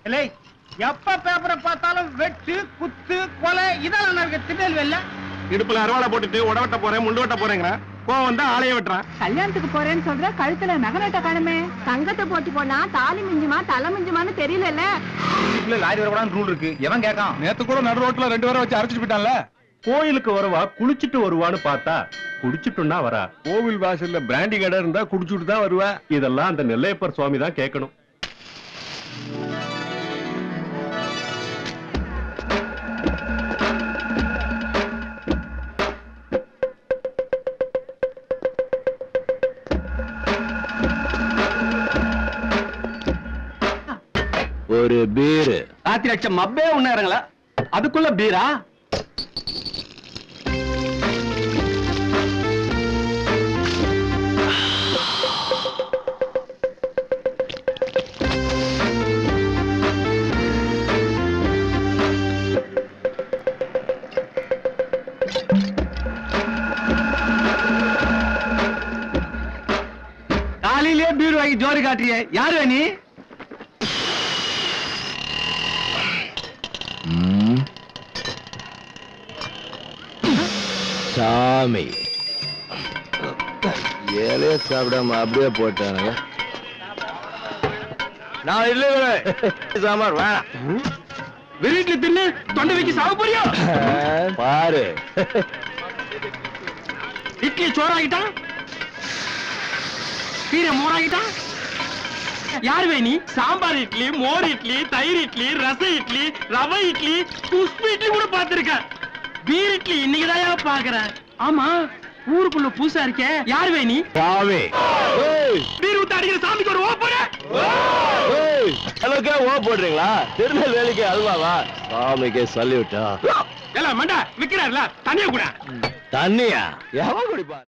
இல்லை எப்ப பேப்பரை பார்த்தாலும் வெட்டு குத்து கொலை இதெல்லாம் நடக்க திருநெல்வேலில இடுப்புல அருவாளை போட்டுட்டு உடவட்ட போறேன் முண்டு வெட்ட போறேங்கிறான் கோவம் வந்தா ஆளைய வெட்டுறான் கல்யாணத்துக்கு போறேன்னு சொல்ற கழுத்துல நகை நட்ட காணுமே தங்கத்தை போட்டு போனா தாலி மிஞ்சுமா தலை மிஞ்சுமான்னு தெரியலல்ல லாரி வரக்கூடாது ரூல் இருக்கு எவன் கேட்கான் நேத்து கூட நடு ரோட்ல ரெண்டு பேரை வச்சு அரைச்சிட்டு போயிட்டான்ல கோயிலுக்கு வருவா குளிச்சிட்டு வருவான்னு பார்த்தா குடிச்சிட்டுன்னா வரா கோவில் வாசல்ல பிராண்டி கடை இருந்தா குடிச்சுட்டு தான் வருவா இதெல்லாம் அந்த நெல்லையப்பர் சுவாமி தான் கேட்கணும் ஒரு பீரு ராத்திரி லட்சம் மப்பே ஒண்ணு இறங்கல அதுக்குள்ள பீரா காலையிலேயே பீர் வாங்கி ஜோரி காட்டுறிய யாரு நீ சாமி ஏழைய சாப்பிடாம அப்படியே போட்டானுங்க நான் இல்லை சாம்பார் வேணாம் வீட்டுல தின்னு தொண்டை வைக்க சாவு போறியோ பாரு இட்லி சோறாகிட்டான் கீரை மோராகிட்டான் யார் வே நீ சாம்பார் இட்லி மோர் இட்லி தயிர் இட்லி ரச இட்லி ரவை இட்லி குஷ்பு இட்லி கூட பார்த்திருக்கேன் பீர் இட்லி இன்னைக்குதான் பாக்குறேன் ஆமா ஊருக்குள்ள புதுசா இருக்கே யார் வே நீ சாமி ஏய், பீர் ஊத்த அடிக்கிற சாமிக்கு ஒரு ஓப்பன ஏய், அளவுக்கே ஓ போடுறீங்களா திருநெல்வேலிக்கு அல்வாவா சாமிக்கு சல்யூட்டா எல்லாம் மண்டா விக்கிறாருல தனியா கூட தண்ணியா எவன் குடிப்பா